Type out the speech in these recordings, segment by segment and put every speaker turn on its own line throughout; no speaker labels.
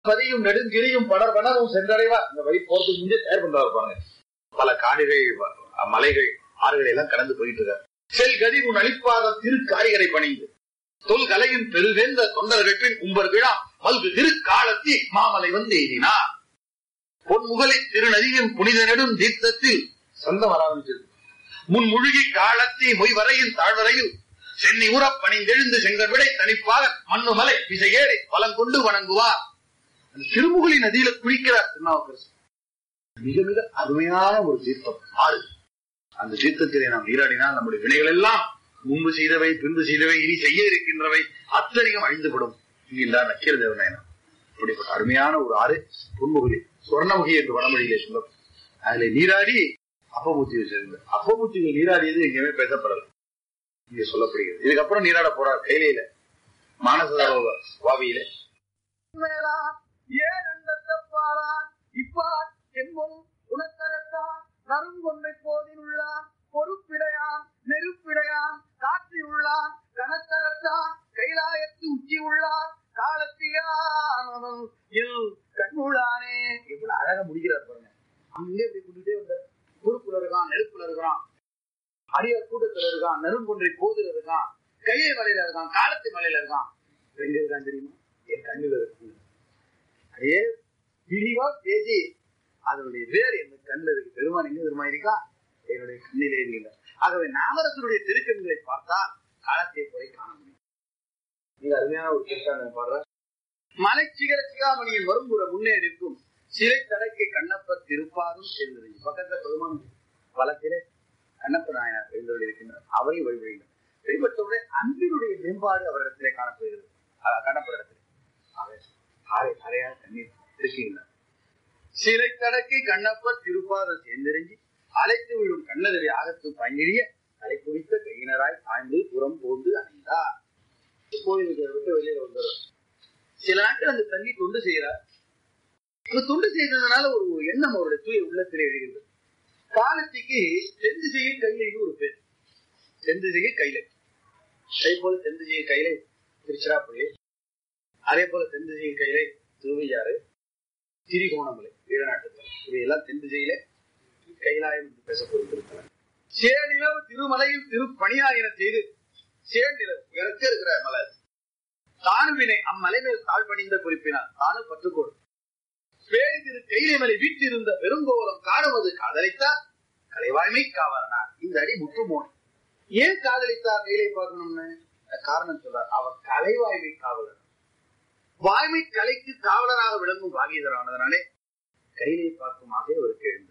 பதியும் நெடுங்கிரியும் படர் வனமும் சென்றடைவா இந்த வழி போறதுக்கு முன்னே தயார் பண்றாரு பாருங்க பல காடுகள் வ- மலைகள் ஆறுகளை எல்லாம் கடந்து போயிட்டு இருக்காரு செல் கதி உன் அளிப்பாத திரு காரிகரை பணிந்து தொல் கலையின் பெருவேந்த தொண்டர்களின் உம்பர் விழா மல்கு திரு காலத்தி மாமலை வந்து எய்தினார் பொன்முகலை திருநதியின் புனித நெடும் தீர்த்தத்தில் சொந்தம் ஆரம்பிச்சது முன் முழுகி காலத்தி மொய்வரையின் தாழ்வரையில் சென்னி உறப் பணிந்தெழுந்து செங்கல் விடை தனிப்பாக மண்ணுமலை விசையேறி பலம் கொண்டு வணங்குவார் அந்த திருமுகலி நதியில குளிக்கிறார் திருநாவுக்கரசு மிக மிக அருமையான ஒரு தீர்த்தம் ஆறு அந்த தீர்த்தத்திலே நாம் நீராடினால் நம்முடைய வினைகள் எல்லாம் முன்பு செய்தவை பின்பு செய்தவை இனி செய்ய இருக்கின்றவை அத்தனையும் அழிந்துவிடும் என்கின்றார் நக்கீர தேவநாயனம் இப்படிப்பட்ட அருமையான ஒரு ஆறு பொன்முகலி சுவர்ணமுகி என்று வடமொழியிலே சொல்லும் அதுல நீராடி அப்பமூர்த்தியை சேர்ந்து அப்பமூர்த்திகள் நீராடியது எங்கேயுமே பேசப்படல இங்க சொல்லப்படுகிறது இதுக்கப்புறம் நீராட போறார் கையில மானசரோவர் வாவியிலே மேலா ஏன் அண்டத்தப்பாரான் இப்பார் என்பும் உணத்தரத்தான் நறுங்கொன்றை போதிலுள்ளான் பொறுப்பிடையான் நெருப்பிடையான் காற்றியுள்ளான் கனத்தரத்தான் கைலாயத்து உச்சி உள்ளான் காலத்தியான் இல் கண்ணுளானே இவ்வளவு அழகா முடிக்கிறார் பாருங்க அங்கே இப்படி கூட்டிட்டே வந்தார் பொறுப்புல இருக்கான் நெருப்புல இருக்கான் அடியார் கூட்டத்துல இருக்கான் நெருங்கொன்றை போதில் இருக்கான் கையை மலையில இருக்கான் காலத்து மலையில இருக்கான் எங்க இருக்கான் தெரியுமா என் கண்ணில் இருக்கு அதே விரிவா பேசி அதனுடைய வேர் என் கண்ணில் இருக்கு பெருமான் எங்க பெருமா இருக்கா என்னுடைய கண்ணிலே இருக்கின்ற ஆகவே நாமரசனுடைய திருக்கண்களை பார்த்தால் காலத்தை குறை காண முடியும் மிக அருமையான ஒரு திருக்காண்டம் பாடுற மலை சிகர சிகாமணியின் வரும்புற முன்னே இருக்கும் சிறை தடக்கை கண்ணப்பர் திருப்பாரும் சேர்ந்தது பக்கத்துல பெருமான் வளத்திலே கண்ணப்ப நாயனார் எழுந்தவர்கள் இருக்கின்றனர் அவரை வழிபடுகின்றனர் வெளிப்பட்டவுடன் அன்பினுடைய மேம்பாடு அவரிடத்திலே காணப்படுகிறது அஹ் காணப்படுகிறது ஆக அரை அரையாக தண்ணீர் இருக்கின்றனர் சிலை தடக்கை கண்ணப்பர் திருப்பாதம் சேர்ந்தெறிஞ்சி அழைத்து விழும் கண்ணதவி ஆகத்து பங்கிழிய அலை குடித்த கையினராய் தாய்ந்து புறம் போந்து அடைந்தார் கோயிலுக்கு விட்டு வெளியில வந்தார் சில நாட்கள் அந்த தண்ணி தொண்டு செய்கிறார் அந்த தொண்டு செய்ததுனால ஒரு எண்ணம் அவருடைய தூய உள்ளத்திலே எழுகின்றது காலத்திக்கு தென் திசையில் கைலைன்னு ஒரு பேர் தென் திசையில் கைலை அதே போல தென் திசையில் கைலை திருச்சிராப்பள்ளி அதே போல தென் திசையில் கைலை திருவையாறு திரிகோணமலை ஈழநாட்டுத்தல் இவையெல்லாம் தென் திசையிலே கைலாயம் என்று பேசப்படுகிறது சேநிலவு திருமலையில் திருப்பணியாயின செய்து சேநிலவு இறக்க இருக்கிற மலை தானுவினை அம்மலை மேல் தாழ் பணிந்த குறிப்பினார் தானும் பற்றுக்கோடு பேரி திரு கைலைமலை வீட்டிருந்த பெருங்கோலம் காணுவது காதலித்தார் கலைவாய்மை காவலனார் இந்த அடி முற்றுமோன் ஏன் காதலித்தார் கைலை பார்க்கணும்னு காரணம் சொல்றார் அவர் கலைவாய்மை காவலர் வாய்மை கலைக்கு காவலராக விளங்கும் வாகிதரானதனாலே கைலை பார்க்கும் ஆசை அவருக்கு எழுந்தது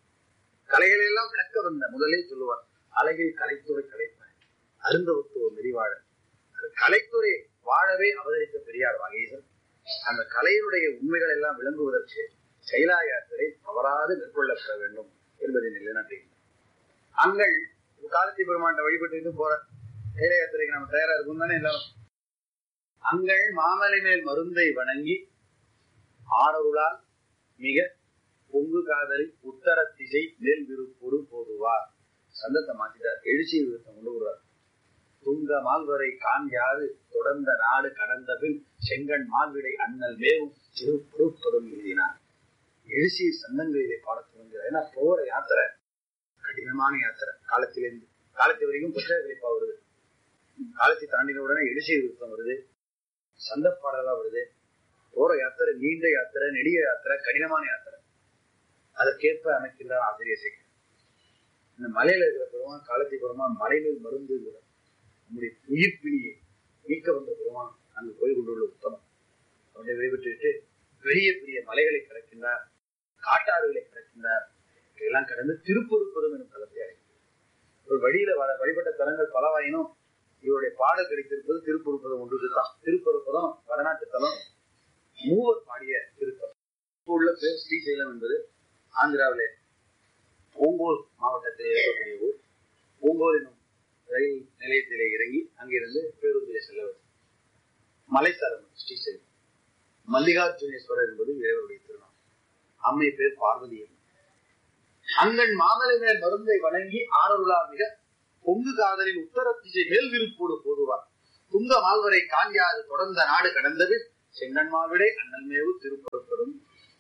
கலைகளை எல்லாம் விளக்க வந்த முதலே சொல்லுவார் அழகில் கலைத்துறை கலைப்பார் அருந்தவத்துவ மெரிவாழன் கலைத்துறை வாழவே அவதரித்த பெரியார் வாகீசன் அந்த கலையினுடைய உண்மைகள் எல்லாம் விளங்குவதற்கு செயலா யாத்திரை தவறாது மேற்கொள்ளப்பட வேண்டும் என்பதை நிலைநாட்டுகின்றனர் அங்கள் காலத்தி பெருமாண்ட வழிபட்டு போற செயல யாத்திரைக்கு நம்ம தயாரா இருக்கும் தானே எல்லாரும் அங்கள் மாமலை மேல் மருந்தை வணங்கி ஆரருளால் மிக பொங்கு காதலி உத்தர திசை மேல் விருப்போடு போடுவார் சந்தத்தை மாத்திட்டார் எழுச்சி விருத்தம் கொண்டு வருவார் துங்க மால்வரை காண்யாது தொடர்ந்த நாடு கடந்த பின் செங்கன் மால்விடை அண்ணல் மேவும் திரு பொறுப்பதும் எழுதினார் எழுச்சி சந்தங்களிலே பாடத் தொடங்குகிறார் ஏன்னா போற யாத்திரை கடினமான யாத்திரை காலத்திலிருந்து காலத்து வரைக்கும் புத்தக கழிப்பா வருது காலத்தை தாண்டின உடனே எழுச்சி விருத்தம் வருது சந்த பாடலா வருது போற யாத்திரை நீண்ட யாத்திரை நெடிய யாத்திரை கடினமான யாத்திரை அதற்கேற்ப அமைக்கின்றார் ஆசிரியர் சேகர் இந்த மலையில இருக்கிற பெருமான் காலத்தை பெருமான் மலையில் மருந்து நம்முடைய உயிர் பிணியை நீக்க வந்த பெருமான் அங்கு போய் கொண்டுள்ள உத்தமம் அவனை வழிபட்டுவிட்டு பெரிய பெரிய மலைகளை கடக்கின்றார் காட்டாறுகளை கடக்கின்றார் இதெல்லாம் கடந்து திருப்பொருப்பதும் எனும் தலத்தை அடைக்கிறார் ஒரு வழியில வ- வழிபட்ட தலங்கள் பலவாயினும் இவருடைய பாடல் கிடைத்திருப்பது திருப்பொருப்பதம் ஒன்றுதான் திருப்பொருப்பதம் வடநாட்டு தலம் மூவர் பாடிய திருத்தலம் இப்போ உள்ள பேர் ஸ்ரீசைலம் என்பது ஆந்திராவிலே ஓங்கோல் மாவட்டத்தில் இருக்கக்கூடிய ஊர் ஓங்கோல் என்னும் ரயில் நிலையத்திலே இறங்கி அங்கிருந்து பேருந்திலே செல்ல வேண்டும் மலைத்தலம் ஸ்ரீசைலம் மல்லிகார்ஜுனேஸ்வரர் என்பது இறைவருடைய திருநாள் அம்மை பேர் பார்வதி அம்மை. அங்கன் மாமலை மேல் மருந்தை வணங்கி ஆரருளா மிக பொங்கு காதலின் உத்தர திசை மேல் விருப்போடு போதுவார் துங்க மால்வரை காண்யாது தொடர்ந்த நாடு கடந்தது செங்கன்மாவிடை அண்ணல் மேவு திருப்பரப்பரும்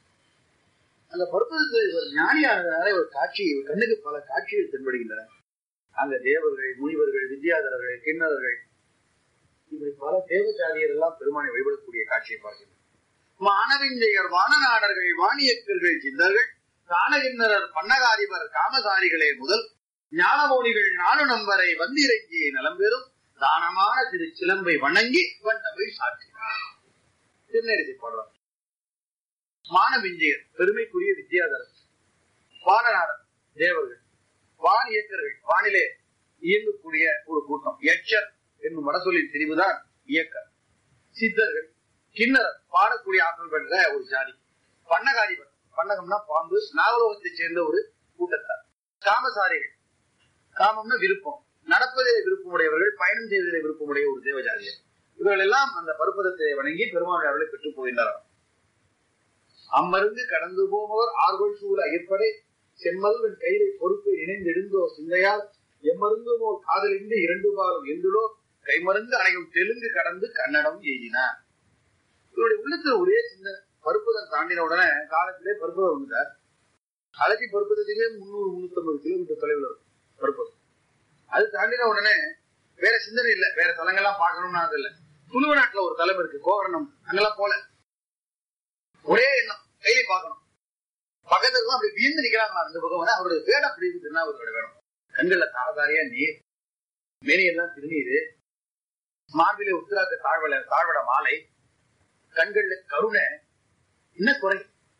அந்த பருப்பதற்கு ஒரு ஞானியானதுனால ஒரு காட்சி ஒரு கண்ணுக்கு பல காட்சிகள் தென்படுகின்றன அங்க தேவர்கள் முனிவர்கள் வித்யாதரர்கள் கிண்ணறர்கள் இப்படி பல தேவச்சாரியர் எல்லாம் பெருமானை வழிபடக்கூடிய காட்சியை பார்க்கின்றனர் மானவிஞ்சையர் வானநாடர்கள் வாணியக்கர்கள் சிந்தர்கள் காணகிண்ணரர் பன்னகாதிபர் காமசாரிகளே முதல் ஞானமோனிகள் நாலு நம்பரை வந்திறங்கிய நலம்பெறும் தானமான திரு சிலம்பை வணங்கி இவன் தமிழ் சாற்றினார் திருநெறிசை பாடுறார் மானவிஞ்சையர் பெருமைக்குரிய வித்யாதரர் வானநாடர் தேவர்கள் வான் இயக்கர்கள் வானிலே இயங்கக்கூடிய ஒரு கூட்டம் எச்சர் என்னும் வடசொல்லின் பிரிவுதான் இயக்கர் சித்தர்கள் கிண்ணறர் பாடக்கூடிய ஆற்றல் பெற்ற ஒரு ஜாதி பன்னகாதிபர் பன்னகம்னா பாம்பு நாகலோகத்தை சேர்ந்த ஒரு கூட்டத்தார் காமசாரிகள் காமம்னா விருப்பம் நடப்பதிலே விருப்பமுடையவர்கள் பயணம் செய்வதிலே விருப்பமுடைய ஒரு தேவஜாதியர் இவர்கள் எல்லாம் அந்த பருப்பதத்தை வணங்கி பெருமாளுடைய அவர்களை பெற்றுப் போகின்றனர் அம்மருந்து கடந்து போபவர் ஆர்கொள் சூழ ஐயப்படை செம்மல்வன் கையிலை பொறுப்பை இணைந்தெடுந்தோ சிந்தையால் எம்மருந்துமோ காதலிந்து இரண்டு பாலும் எந்துளோ கைமருந்து அணையும் தெலுங்கு கடந்து கன்னடம் எய்தினார் இவருடைய உள்ளத்துல ஒரே சிந்தனை பருப்புதம் தாண்டின உடனே காலத்திலே பருப்புதம் வந்துட்டார் அலசி பருப்புதத்துக்கே முன்னூறு முன்னூத்தி ஐம்பது கிலோமீட்டர் தொலைவில் இருக்கும் பருப்புதம் அது தாண்டின உடனே வேற சிந்தனை இல்ல வேற தலங்கள்லாம் பார்க்கணும்னு அது இல்ல துளுவ நாட்டுல ஒரு தலம் இருக்கு கோகரணம் அங்கெல்லாம் போல ஒரே எண்ணம் கையில பார்க்கணும் பக்கத்துல தான் அப்படி வியந்து நிக்கிறாங்களா அந்த பக்கம் வந்து அவருடைய வேடம் அப்படி இருக்குதுன்னா அவரோட வேடம் கண்கள்ல தாரதாரியா நீர் மேனியெல்லாம் திருநீரு மார்பிலே உத்திராக்க தாழ்வல தாழ்வட மாலை கண்கள்ல கருணை என்ன குறை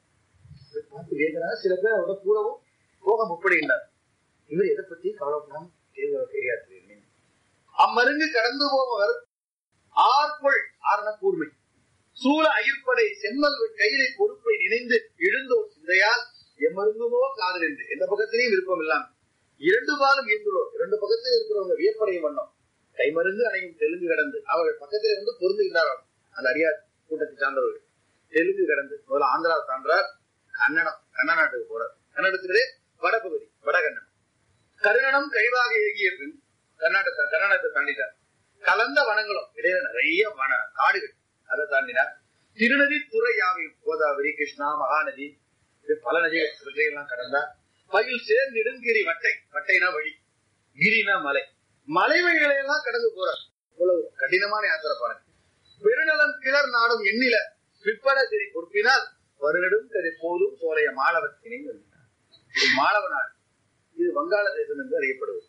இதை பார்த்து வேதனா சில பேர் அவரோட கூடவும் போக முற்படுகின்றார் இவர் எதை பத்தி கவலைப்படாம தேர்தல தெரியாது அம்மருங்கு கடந்து போபவர் ஆர்பொள் ஆர்ன கூர்மை சூழ அயிர்ப்படை செம்மல் கையிலை பொறுப்பை நினைந்து எழுந்தோர் சிந்தையால் எம்மருங்குமோ காதல் என்று எந்த பக்கத்திலையும் விருப்பம் இல்லாம இரண்டு பாலும் இருந்துள்ளோர் இரண்டு பக்கத்தில் இருக்கிறவங்க வியப்படையும் வண்ணம் கைமருந்து அணையும் தெலுங்கு கடந்து அவர்கள் பக்கத்தில் இருந்து பொருந்துகின்றார்கள் அந்த அரியார் கூட்டத்தை சார்ந்தவர்கள் தெலுங்கு கடந்து முதல்ல ஆந்திரா சான்றார் கன்னடம் கன்ன நாட்டுக்கு போறார் கன்னடத்திலே வடபகுதி வடகன்னடம் கருணனம் கைவாக ஏகிய பின் கர்நாடகா கர்நாடகத்தை தாண்டிட்டார் கலந்த வனங்களும் இடையில நிறைய வன காடுகள் அதை தாண்டினார் திருநதி துறை யாவையும் கோதாவரி கிருஷ்ணா மகாநதி இது பல நதிகள் இவற்றையெல்லாம் கடந்தார் பயில் சேர் நெடுங்கிரி வட்டை வட்டைனா வழி கிரினா மலை மலை வழிகளை எல்லாம் கடந்து போறார் இவ்வளவு கடினமான யாத்திரை பாருங்க பெருநலம் கிளர் நாடும் எண்ணில பிற்பட சரி பொறுப்பினால் வருடடும் கதை போதும் சோலைய மாணவத்தினை இது மாணவ நாடு இது வங்காள தேசம் என்று அறியப்படுவது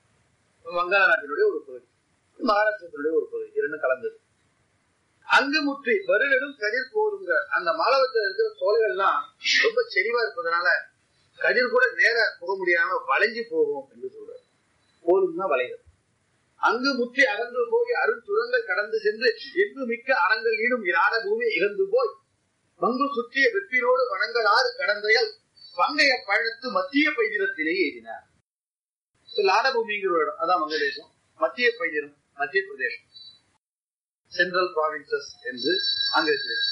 வங்காள நாட்டினுடைய ஒரு பகுதி மகாராஷ்டிரத்தினுடைய ஒரு பகுதி இரண்டு கலந்தது அங்கு முற்றி வருடடும் கதிர் போதுங்க அந்த மாலவத்தில் இருக்கிற சோலைகள்லாம் ரொம்ப செறிவா இருப்பதனால கதிர் கூட நேர போக முடியாம வளைஞ்சு போகும் என்று சொல்றாரு போதும்னா வளைகள் அங்கு முற்றி அகன்று போய் அருந்துரங்கள் கடந்து சென்று எங்கு மிக்க அறங்கள் ஈடும் இராட பூமி இழந்து போய் மங்கு சுற்றிய வெற்றினோடு வணங்கலாறு கடந்தையல் பங்கைய பழத்து மத்திய பைதிரத்திலே எழுதினார் லாடபூமிங்கிற ஒரு இடம் அதான் வங்கதேசம் மத்திய பைதிரம் மத்திய பிரதேசம் சென்ட்ரல் ப்ராவின்சஸ் என்று அங்க இருக்கிறது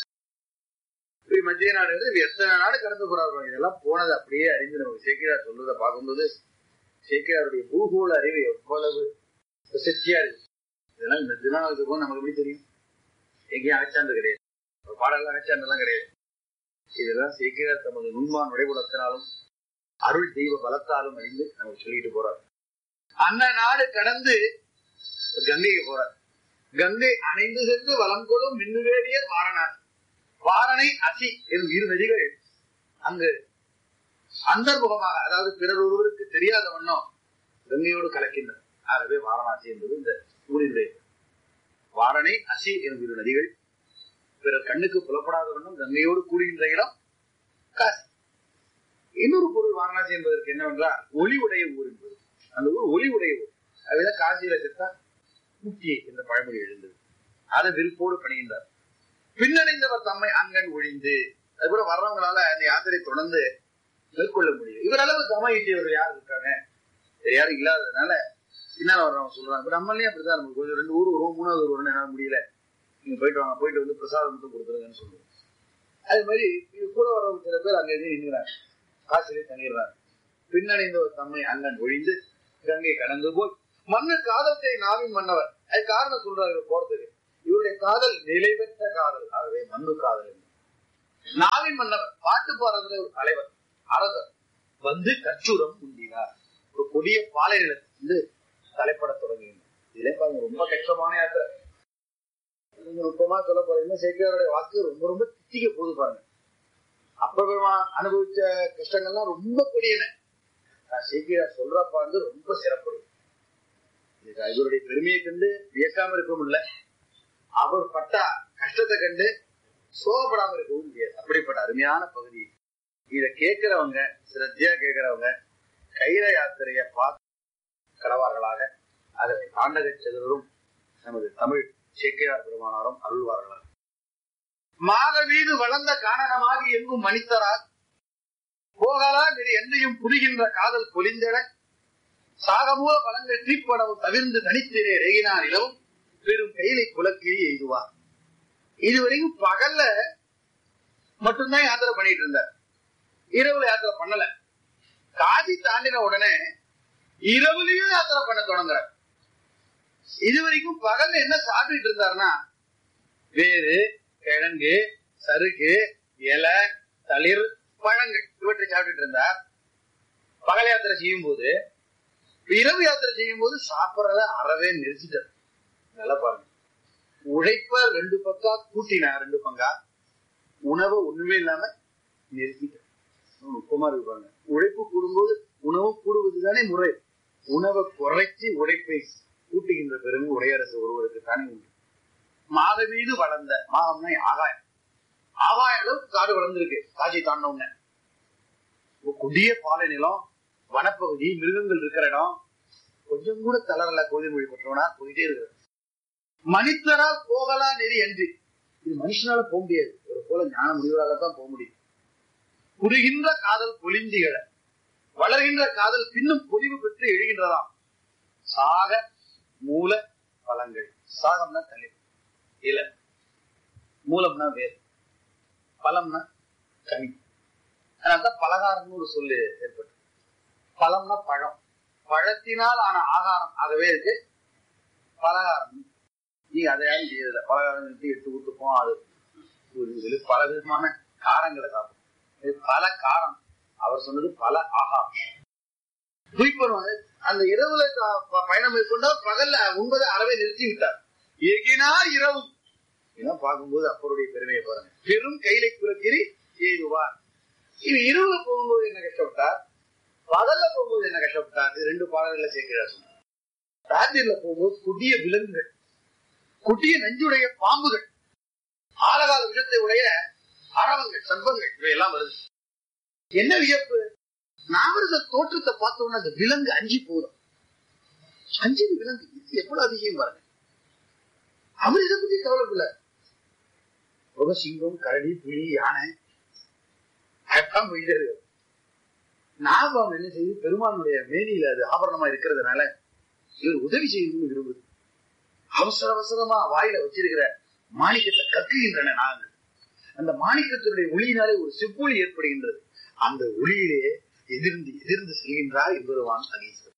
இப்படி மத்திய நாடு இது எத்தனை நாடு கடந்து போறாங்க இதெல்லாம் போனது அப்படியே அறிந்து நமக்கு சேக்கிரார் சொல்றதை பார்க்கும்போது சேக்கிராருடைய பூகோள அறிவு எவ்வளவு பிரசித்தியா இருக்கு இதெல்லாம் இந்த திருநாளுக்கு போக நமக்கு எப்படி தெரியும் எங்கேயும் அகச்சான்று கிடையாது ஒரு பாடலாம் அகச்சான்றெல்லாம் கிடையாது இதெல்லாம் சேக்கிரார் தமது நுண்மான் நுழைவுடத்தினாலும் அருள் தெய்வ பலத்தாலும் அறிந்து நமக்கு சொல்லிட்டு போறார் அந்த நாடு கடந்து கங்கைக்கு போறார் கங்கை அணைந்து சென்று வலம் கொள்ளும் மின்னுவேடியர் வாரணாசி வாரணை அசி எனும் இரு நதிகள் அங்கு அந்தர்முகமாக அதாவது பிறர் ஒருவருக்கு தெரியாத வண்ணம் கங்கையோடு கலக்கின்றன ஆகவே வாரணாசி என்பது இந்த ஊரினுடைய வாரணை அசி எனும் இரு நதிகள் பிறர் கண்ணுக்கு புலப்படாத வண்ணம் கங்கையோடு கூடுகின்ற இடம் காசி இன்னொரு பொருள் வாரணாசி என்பதற்கு என்னவென்றால் ஒளி உடைய ஊர் என்பது அந்த ஊர் ஒளி உடைய ஊர் அதுதான் காசியில செத்தா முக்கிய என்ற பழமொழி எழுந்தது அதை விருப்போடு பணிகின்றார் பின்னடைந்தவர் தம்மை அங்கன் ஒழிந்து அது கூட வர்றவங்களால அந்த யாத்திரை தொடர்ந்து மேற்கொள்ள முடியும் இவர் அளவு தம ஈட்டியவர்கள் யார் இருக்காங்க வேற யாரும் இல்லாததுனால பின்னால வர்றவங்க சொல்றாங்க இப்ப நம்மளே அப்படிதான் நம்ம கொஞ்சம் ரெண்டு ஊர் வருவோம் மூணாவது ஊர் வரணும் என்னால முடியல நீங்க போயிட்டு வாங்க போயிட்டு வந்து பிரசாதம் மட்டும் கொடுத்துருங்கன்னு சொல்லுவோம் அது மாதிரி இது கூட வர்றவங்க சில பேர் அங்க இருந்து நின்றுறாங்க காசிலே தங்கிடுறாங்க பின்னடைந்தவர் தம்மை அங்கன் ஒழிந்து கங்கை கடந்து போய் மண்ணு காதத்தை நாவின் மன்னவர் அது காரணம் சொல்றாரு போறதுக்கு இவருடைய காதல் நிலை பெற்ற காதல் ஆகவே மண்ணு காதல் என்று. நாவின் மன்னவர் பாட்டு பாடுறதுல ஒரு தலைவர் அரசர் வந்து கச்சூரம் உண்டினார் ஒரு கொடிய பாலை நிலத்திலிருந்து தலைப்பட தொடங்குகின்றனர் இதே பாருங்க ரொம்ப கஷ்டமான யாத்திரை நீங்க நுட்பமா சொல்ல போறீங்க சேக்கியாருடைய வாக்கு ரொம்ப ரொம்ப தித்திக்க போகுது பாருங்க அப்ப அனுபவிச்ச கஷ்டங்கள்லாம் ரொம்ப கொடியன சேக்கியார் சொல்றப்ப வந்து ரொம்ப சிறப்பு இது இவருடைய பெருமையை கண்டு வியக்காம இருக்கவும் இல்லை அவர் பட்ட கஷ்டத்தை கண்டு சோகப்படாம இருக்கவும் முடியாது அப்படிப்பட்ட அருமையான பகுதி இத கேட்கிறவங்க சிரத்தையா கேட்கிறவங்க கைல யாத்திரைய பார்த்து கடவார்களாக அதற்கு தாண்டக செல்வரும் நமது தமிழ் சேக்கியார் பெருமானாரும் அருள்வார்களாக மாக வீடு வளர்ந்த காணகமாகி எங்கும் மனிதரால் போகலா நெறி எந்தையும் புரிகின்ற காதல் பொலிந்தட சாகமூல பலங்கள் தீப்படவும் தவிர்ந்து தனித்திரே ரெகினான் இலவும் பெரும் கையிலை குலக்கிரி எய்துவார் இதுவரைக்கும் பகல்ல மட்டும்தான் யாத்திரை பண்ணிட்டு இருந்தார் இரவுல யாத்திரை பண்ணல காதி தாண்டின உடனே இரவுலயும் யாத்திரை பண்ண தொடங்குறார் இதுவரைக்கும் பகல்ல என்ன சாப்பிட்டுட்டு இருந்தாருன்னா வேறு கிழங்கு சருக்கு இலை தளிர் பழங்கள் இவற்றை சாப்பிட்டுட்டு இருந்தார் பகல் யாத்திரை செய்யும் போது இரவு யாத்திரை செய்யும் போது சாப்பிடறத அறவே நிறுத்திட்டார் நல்லா பாருங்க உழைப்ப ரெண்டு பக்கா கூட்டினா ரெண்டு பங்கா உணவு ஒண்ணுமே இல்லாம நிறுத்திட்டார் நுட்பமா இருக்கு பாருங்க உழைப்பு கூடும்போது உணவு கூடுவது தானே முறை உணவை குறைச்சி உழைப்பை கூட்டுகின்ற பெருமை உடையரசு ஒருவருக்கு தானே உண்டு மாக மீது வளர்ந்த மாகம்னா ஆகாயம் ஆகாய அளவுக்கு காடு வளர்ந்திருக்கு காட்சி தாண்டவுன்னு கொடிய பாலை நிலம் வனப்பகுதி மிருகங்கள் இருக்கிற இடம் கொஞ்சம் கூட தளரல கோயில் மொழி பெற்றவனா போயிட்டே இருக்கிற மனிதரால் போகலா நெறி என்று இது மனுஷனால போக முடியாது ஒரு போல ஞான முடிவரால தான் போக முடியும் புரிகின்ற காதல் பொலிந்திகள வளர்கின்ற காதல் பின்னும் பொலிவு பெற்று எழுகின்றதாம் சாக மூல பழங்கள் சாகம்னா தலை இல மூலம்னா வேர் பழம்னா கனி அதனால்தான் பலகாரம்னு ஒரு சொல்லு ஏற்பட்டு பழம்னா பழம் பழத்தினால் ஆன ஆகாரம் ஆகவே இருக்கு பலகாரம் நீங்க அதை யாரும் செய்யறதில்ல பலகாரம் நிறுத்தி எடுத்து ஊத்துப்போம் அது ஒரு இதுல பல விதமான காரங்களை சாப்பிடும் இது பல காரம் அவர் சொன்னது பல ஆகாரம் குறிப்பருவாங்க அந்த இரவுல க- பயணம் மேற்கொண்டா பகல்ல உண்பதை அறவே நிறுத்தி விட்டார் எகினா இரவு இதெல்லாம் பார்க்கும்போது அப்பருடைய பெருமையை பாருங்க பெரும் கைலை குலக்கிரி எய்துவார் இவர் இரவுல போகும்போது என்ன கஷ்டப்பட்டார் பகல்ல போகும்போது என்ன கஷ்டப்பட்டார் இது ரெண்டு பாடல்களை சேர்க்கிறார் சொன்னார். ராத்திரில போகும்போது கொடிய விலங்குகள் கொடிய நஞ்சுடைய பாம்புகள் ஆலகால விஷத்தை உடைய அரவங்கள் சர்ப்பங்கள் இவையெல்லாம் வருது என்ன வியப்பு நாமரத தோற்றத்தை பார்த்த உடனே அந்த விலங்கு அஞ்சு போதும் அஞ்சு விலங்கு இது எவ்வளவு அதிகம் பாருங்க அவர் இதை பத்தி கவலைப்படல ரொம்ப சிங்கம் கரடி புலி யானை அதான் போயிட்டே இருக்கு நாகம் என்ன செய்யுது பெருமானுடைய மேனியில அது ஆபரணமா இருக்கிறதுனால இவர் உதவி செய்யணும்னு விரும்புது அவசர அவசரமா வாயில வச்சிருக்கிற மாணிக்கத்தை கக்குகின்றன நாங்கள் அந்த மாணிக்கத்தினுடைய ஒளியினாலே ஒரு செவ்வொளி ஏற்படுகின்றது அந்த ஒளியிலே எதிர்ந்து எதிர்ந்து செல்கின்றார் என்பதுவான் அகீசர்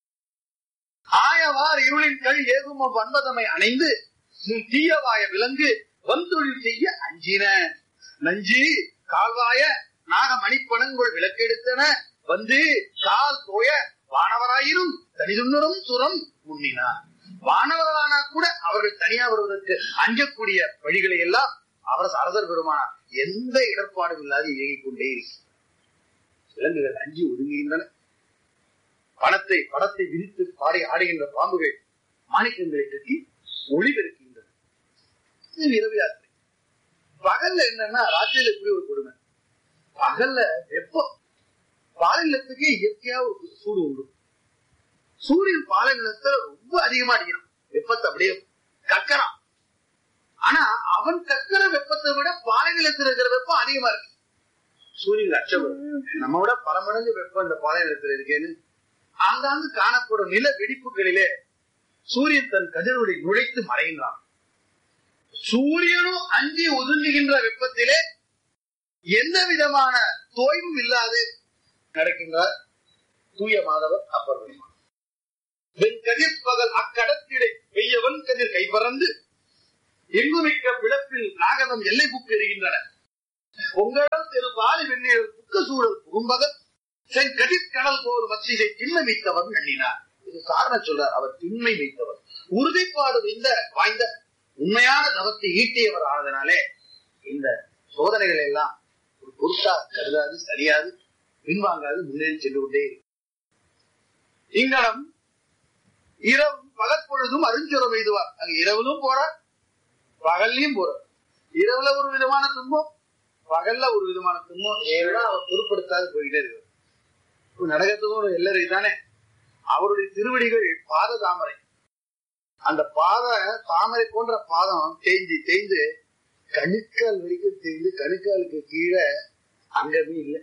ஆயவார் இருளின் கல் ஏகும் வன்பதமை அணைந்து முன் தீயவாய விலங்கு வந்தொழில் செய்ய அஞ்சின நஞ்சி கால்வாய நாக மணிப்பணங்கொள் விளக்கெடுத்தன வந்து கால் தோய வானவராயிரும் தனிதுன்னரும் சுரம் முன்னினார் வானவர்களானா கூட அவர்கள் தனியா வருவதற்கு அஞ்சக்கூடிய வழிகளை எல்லாம் அவர் அரசர் பெருமானார் எந்த இடர்பாடும் இல்லாது இயங்கிக் கொண்டே இருக்கிறார் விலங்குகள் அஞ்சி ஒதுங்குகின்றன பணத்தை படத்தை விரித்து பாடி ஆடுகின்ற பாம்புகள் மாணிக்கங்களை கட்டி ஒளி பெருக்கின்றன இது இரவு யாத்திரை பகல்ல என்னன்னா ராத்திரியில இப்படி ஒரு கொடுமை பகல்ல வெப்பம் பாலினத்துக்கு இயற்கையா ஒரு சூடு உண்டு சூரியன் பாலினத்துல ரொம்ப அதிகமா அடிக்கிறான் வெப்பத்தை அப்படியே கக்கறான் ஆனா அவன் கக்கிற வெப்பத்தை விட பாலைநிலத்தில் இருக்கிற வெப்பம் அதிகமா இருக்கு சூரியன் அச்சம் நம்ம விட பல மடங்கு வெப்பம் இந்த பாலைநிலத்தில் இருக்கேன்னு ஆங்காங்கு காணப்படும் நில வெடிப்புகளிலே சூரியன் தன் கதிரொளி நுழைத்து மறைகின்றான் சூரியனும் அஞ்சி ஒதுங்குகின்ற வெப்பத்திலே எந்த விதமான தோய்வும் இல்லாது நடக்கின்றார் தூய மாதவர் அப்பர் பெருமான் வெண் கதிர் பகல் அக்கடத்திடை வெய்யவன் கதிர் கைபறந்து எங்குமிக்க பிளப்பில் நாகதம் எல்லை புக்கு எறிகின்றன உங்களிடம் திரு பாலி வெந்நீர் புக்க சூழல் புகும்பகல் செங்கதிர் கடல் போர் மத்திசை திண்மை வைத்தவர் எண்ணினார் இது காரணம் சொல்றார் அவர் திண்மை வைத்தவர் உறுதிப்பாடு இந்த வாய்ந்த உண்மையான தவத்தை ஈட்டியவர் ஆனதனாலே இந்த சோதனைகள் எல்லாம் ஒரு பொருட்டா கருதாது சரியாது பின்வாங்காது முன்னேறி சென்று கொண்டே இருக்கும். இங்கனம் இரவு பகற்பொழுதும் அருஞ்சுரம் எய்துவார் அங்க இரவிலும் போறார் பகல்லையும் போறார் இரவுல ஒரு விதமான துன்பம் பகல்ல ஒரு விதமான துன்பம் ஏன்னா அவர் பொருட்படுத்தாது போயிட்டே இருக்கு இப்ப நடக்கிறதுக்கும் ஒரு எல்லை தானே அவருடைய திருவடிகள் பாத தாமரை அந்த பாத தாமரை போன்ற பாதம் தேய்ந்து தேய்ந்து கணுக்கால் வரைக்கும் தேய்ந்து கணுக்காலுக்கு கீழே அங்கமே இல்லை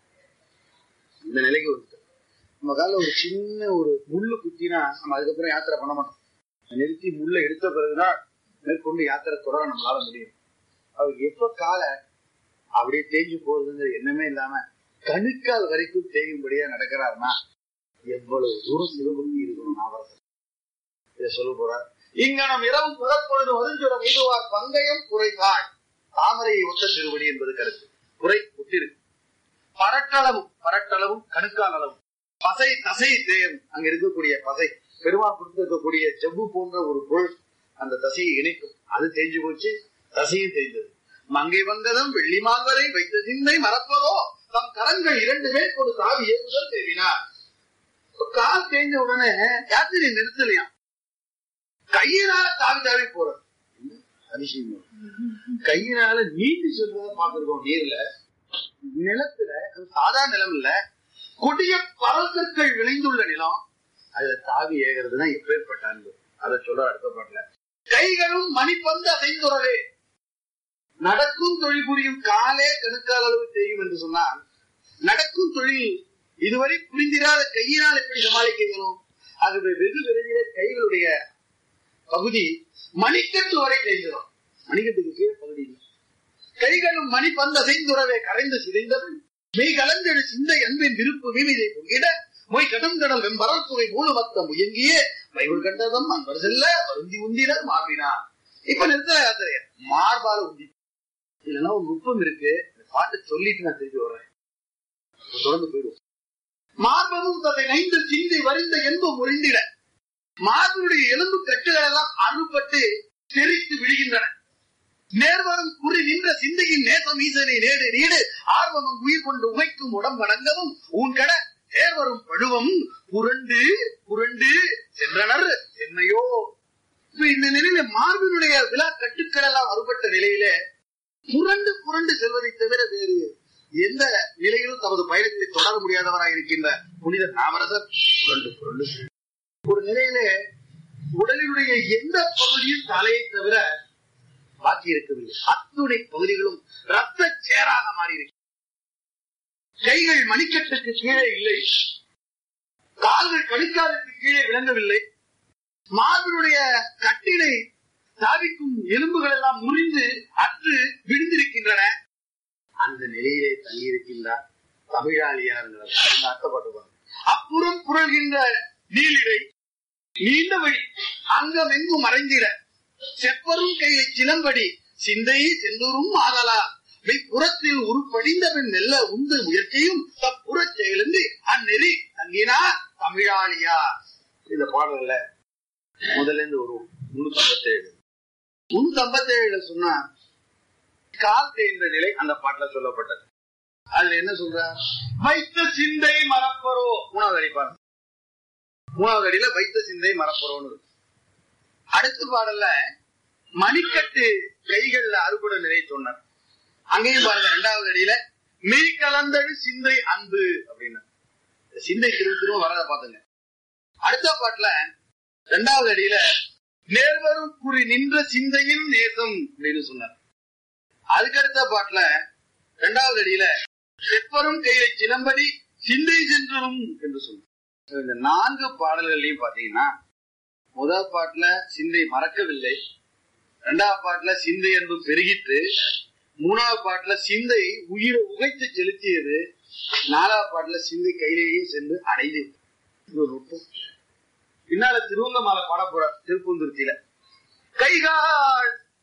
இந்த நிலைக்கு வந்து நம்ம கால ஒரு சின்ன ஒரு முள்ளு குத்தினா நம்ம அதுக்கப்புறம் யாத்திரை பண்ண மாட்டோம் நிறுத்தி முள்ள எடுத்த பிறகுதான் மேற்கொண்டு யாத்திரை தொடர நம்மளால முடியும் அவர் எப்ப காலை அப்படியே தேஞ்சு போகுதுங்கிற எண்ணமே இல்லாம கணுக்கால் வரைக்கும் தேயும்படியா நடக்கிறாருன்னா எவ்வளவு தூரம் சிவபக்தி இருக்கணும் நாவரசர் இதை சொல்ல போறார் இங்க நம் இரவு புறப்பொழுது வருஞ்சுரம் எய்துவார் பந்தயம் குறைகாய் தாமரையை ஒத்த திருவடி என்பது கருத்து குறை ஒத்திருக்கு பரட்டளவும் பரட்டளவும் கணுக்கால் அளவும் பசை தசை தேயம் அங்க இருக்கக்கூடிய பசை பெருமாள் கொடுத்திருக்கக்கூடிய செவ்வு போன்ற ஒரு பொருள் அந்த தசையை இணைக்கும் அது தேஞ்சு போச்சு தசையும் தேய்ந்தது மங்கை வந்ததும் வெள்ளி மால்வரை வைத்த சிந்தை மறப்பதோ தம் கரங்கள் இரண்டு பேர் ஒரு தாவி ஏறுதல் தேவினார் இப்ப கால் தேய்ஞ்ச உடனே யாத்திரை நிறுத்தலையாம் கையினால தாவி தாவி போறது அதிசயம் கையினால நீந்தி சொல்றத பாத்துருக்கோம் நீர்ல நிலத்துல அது சாதா நிலம் இல்ல கொடிய பரல்கற்கள் விளைந்துள்ள நிலம் அதுல தாவி ஏகிறதுதான் எப்பேற்பட்ட அன்பு அதை சொல்ற அடுத்த பாட்டுல கைகளும் மணிப்பந்து அசைந்துறவே நடக்கும் தொழில் புரியும் காலே கணுக்கால் அளவு தெரியும் என்று சொன்னால் நடக்கும் தொழில் இதுவரை புரிந்திராத கையினால் எப்படி சமாளிக்க இயலும் ஆகவே வெகு விரைவிலே கைகளுடைய பகுதி மணிக்கட்டு வரை தேய்ந்துடும் மணிக்கட்டுக்கு கீழே பகுதி இல்லை கைகளும் மணி பந்த செய்துறவே கரைந்து சிதைந்தவன் மெய் கலந்தெடு சிந்தை அன்பின் விருப்பு வீமிதை பொங்கிட மொய் கடுங்கடல் வெம்பரல் துறை மூலமத்தம் முயங்கியே மைகுள் கண்டதம் அன்பர் செல்ல வருந்தி உந்தினர் மாறினார் இப்ப நிறுத்த யாத்திரைய மார்பால உந்தி இல்லைன்னா ஒரு நுட்பம் இருக்கு இந்த பாட்டை சொல்லிட்டு நான் திருப்பி வர்றேன் இப்ப தொடர்ந்து போயிடுவோம் மார்பமும் தன்னை நைந்து சிந்தை வரிந்த என்பு முறிந்திட மார்பனுடைய எலும்பு கட்டுகள் எல்லாம் அறுபட்டு தெரித்து விடுகின்றன நேர்வரும் குறி நின்ற சிந்தையின் நேசம் ஈசனை நேடு நீடு ஆர்வமும் உயிர் கொண்டு உமைக்கும் உடம்படங்கவும் உன் கட தேர்வரும் பழுவம் புரண்டு புரண்டு சென்றனர் சென்னையோ இப்ப இந்த நிலையில மார்பினுடைய விழா கட்டுக்கள் எல்லாம் அறுபட்ட நிலையில புரண்டு புரண்டு செல்வதை தவிர வேறு எந்த நிலையிலும் தமது பயணத்தை தொடர முடியாதவராக இருக்கின்ற புனிதர் நாவரசர் புரண்டு புரண்டு ஒரு நிலையில உடலினுடைய எந்த பகுதியும் தலையை தவிர பாக்கி இருக்கவில்லை அத்துணை பகுதிகளும் ரத்த சேராக மாறி இருக்கு கைகள் மணிக்கட்டுக்கு கீழே இல்லை கால்கள் கணிக்காலுக்கு கீழே விளங்கவில்லை மார்பினுடைய கட்டினை சாதிக்கும் எலும்புகள் எல்லாம் முறிந்து அற்று விழுந்திருக்கின்றன அந்த நிலையிலே தங்கியிருக்கின்றார் தமிழாளியார் அர்த்தப்பட்டுவார் அப்புறம் புரள்கின்ற நீலிடை நீண்ட வழி அங்கம் எங்கும் மறைந்திட செப்பரும் கையை சிலம்படி சிந்தை செந்தூரும் ஆதலா புறத்தில் உருப்படிந்தவன் மெல்ல உந்து முயற்சியும் தப்புறச் செயலிருந்து அந்நெறி தங்கினார் தமிழாளியா இந்த பாடல்ல முதல்ல இருந்து ஒரு முன்னூத்தி ஐம்பத்தி ஏழு முன்னூத்தி ஐம்பத்தி ஏழுல சொன்னா கால் தேய்ந்த நிலை அந்த பாட்டுல சொல்லப்பட்டது அதுல என்ன சொல்றார் வைத்த சிந்தை மறப்பரோ மூணாவது அடி பாருங்க மூணாவது அடியில வைத்த சிந்தை மறப்பரோன்னு இருக்கு. அடுத்த பாடல்ல மணிக்கட்டு கைகள்ல அறுபட நிலை சொன்னார் அங்கேயும் பாருங்க இரண்டாவது அடியில மெய் கலந்தது சிந்தை அன்பு அப்படின்னு சிந்தை திரும்ப திரும்ப வரத பாத்துங்க அடுத்த பாட்டுல இரண்டாவது அடியில நேர்வரும் குறி நின்ற சிந்தையின் நேசம் அப்படின்னு சொன்னார் அதுக்கு அடுத்த பாட்டுல இரண்டாவது அடியில செப்பரும் கையை சிலம்படி சிந்தை சென்றரும் என்று சொன்னார் இந்த நான்கு பாடல்கள்லயும் பாத்தீங்கன்னா முதல் பாட்டுல சிந்தை மறக்கவில்லை இரண்டாவது பாட்டுல சிந்தை அன்பு பெருகிட்டு மூணாவது பாட்டுல சிந்தை உயிரை உகைத்து செலுத்தியது நாலாவது பாட்டுல சிந்தை கையிலேயே சென்று அடைந்து விட்டது. இது ஒரு நுட்பம் பின்னால திருவங்கமாலை பாட போற திருப்பூந்துருத்தியில கைகால்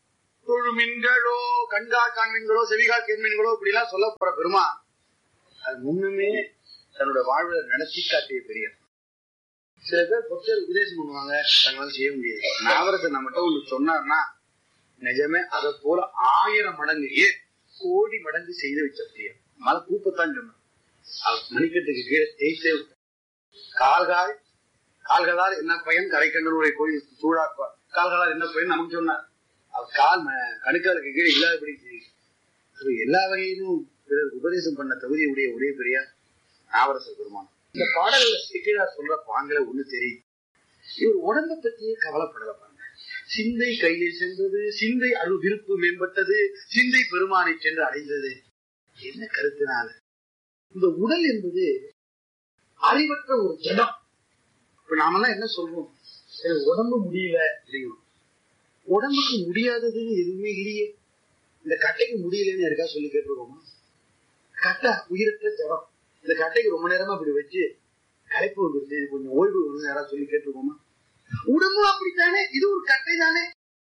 தொழுமின்களோ கண்கா காண்மீன்களோ செவிகா கேண்மீன்களோ இப்படி எல்லாம் சொல்ல போற பெருமா அது முன்னுமே தன்னோட வாழ்வுல நடத்தி காட்டிய பெரியர் சில பேர் பொருத்தர் உபதேசம் பண்ணுவாங்க தங்களால செய்ய முடியாது நாவரசர் நம்மகிட்ட ஒண்ணு சொன்னார்னா நிஜமே அதை போல ஆயிரம் மடங்கு ஏன் கோடி மடங்கு செய்து வச்ச பெரியர் மலை கூப்பத்தான் சொன்னார் அவர் மணிக்கட்டுக்கு கீழே தேய்ச்சே விட்டார். கால்கால் கால்களால் என்ன பயன் கரைக்கண்டனுடைய கோயில் சூழாக்குவார் கால்களால் என்ன பயன் நமக்கு சொன்னார் அவர் கால் ம- கணுக்காலுக்கு கீழே இல்லாதபடி செய்யும் இது எல்லா வகையிலும் பிறருக்கு உபதேசம் பண்ண தகுதியுடைய ஒரே பெரியார் நாவரசர் பெருமான் இந்த பாடல்ல சிக்கிழார் சொல்ற பாங்களை ஒண்ணு தெரியும் இவர் உடம்பை பத்தியே கவலைப்படல பாருங்க சிந்தை கையை சென்றது சிந்தை அரு விருப்பு மேம்பட்டது சிந்தை பெருமானை சென்று அடைந்தது என்ன கருத்தினால இந்த உடல் என்பது அறிவற்ற ஒரு ஜடம் இப்ப நாமெல்லாம் என்ன சொல்றோம் எனக்கு உடம்பு முடியல அப்படிங்கிறோம் உடம்புக்கு முடியாததுன்னு எதுவுமே இல்லையே இந்த கட்டைக்கு முடியலன்னு யாருக்கா சொல்லி கேட்டுருக்கோமா கட்டை உயிரற்ற ஜடம் இந்த கட்டைக்கு ரொம்ப நேரமா இப்படி வச்சு களைப்பு வந்துருச்சு இது கொஞ்சம் ஓய்வு வரும்னு யாராவது சொல்லி கேட்டுருக்கோமா உடம்பும் அப்படித்தானே இது ஒரு கட்டை தானே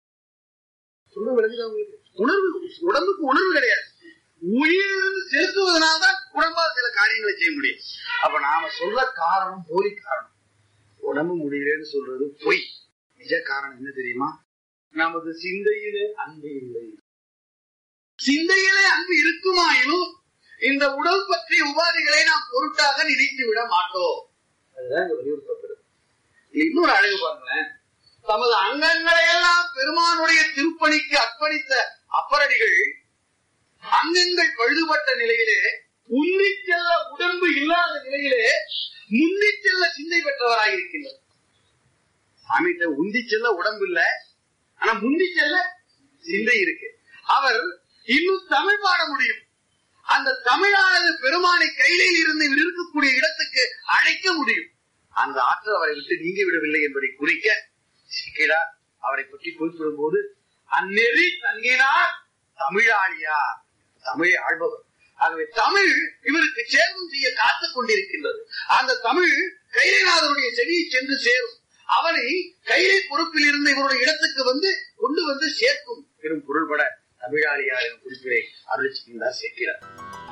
சொல்ல விளங்குதா உங்களுக்கு உணர்வு உடம்புக்கு உணர்வு கிடையாது உயிர் செலுத்துவதனால்தான் உடம்பால் சில காரியங்களை செய்ய முடியும் அப்ப நாம சொல்ற காரணம் போலி காரணம் உடம்பு முடியலன்னு சொல்றது பொய் நிஜ காரணம் என்ன தெரியுமா நமது சிந்தையிலே அன்பு இல்லை சிந்தையிலே அன்பு இருக்குமாயினும் இந்த உடல் பற்றிய உபாதிகளை நாம் பொருட்டாக நினைத்து விட மாட்டோம் அதுதான் இங்க வலியுறுத்தப்படுது இதுல இன்னொரு அழகு பாருங்களேன் தமது அங்கங்களை எல்லாம் பெருமானுடைய திருப்பணிக்கு அர்ப்பணித்த அப்பரடிகள் அங்கங்கள் பழுதுபட்ட நிலையிலே உன்னி செல்ல உடம்பு இல்லாத நிலையிலே முன்னி செல்ல சிந்தை பெற்றவராக இருக்கின்றார் சாமிகிட்ட உந்தி செல்ல உடம்பு இல்ல ஆனா முந்தி செல்ல சிந்தை இருக்கு அவர் இன்னும் தமிழ் பாட முடியும் அந்த தமிழானது பெருமானை கையிலில் இருந்து இவர் இருக்கக்கூடிய இடத்துக்கு அழைக்க முடியும் அந்த ஆற்றல் அவரை விட்டு நீங்கி விடவில்லை என்பதை குறிக்க சிக்கிடார் அவரை பற்றி குறிப்பிடும் போது அந்நெறி தங்கினார் தமிழாளியார் தமிழை ஆள்பவர் ஆகவே தமிழ் இவருக்கு சேவம் செய்ய காத்துக் கொண்டிருக்கின்றது அந்த தமிழ் கைலைநாதனுடைய செடியை சென்று சேரும் அவனை கைலை பொறுப்பில் இருந்து இவருடைய இடத்துக்கு வந்து கொண்டு வந்து சேர்க்கும் பெரும் பொருள்பட தமிழாளியார் எனும் குறிப்பினை அருளிச்சிருந்தார் சேர்க்கிறார்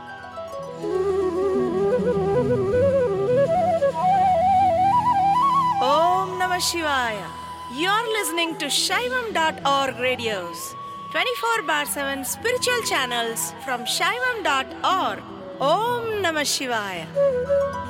Om Namah Shivaya. You're listening to Shaivam.org radios, 24 bar 7 spiritual channels from Shaivam.org. Om Namah Shivaya.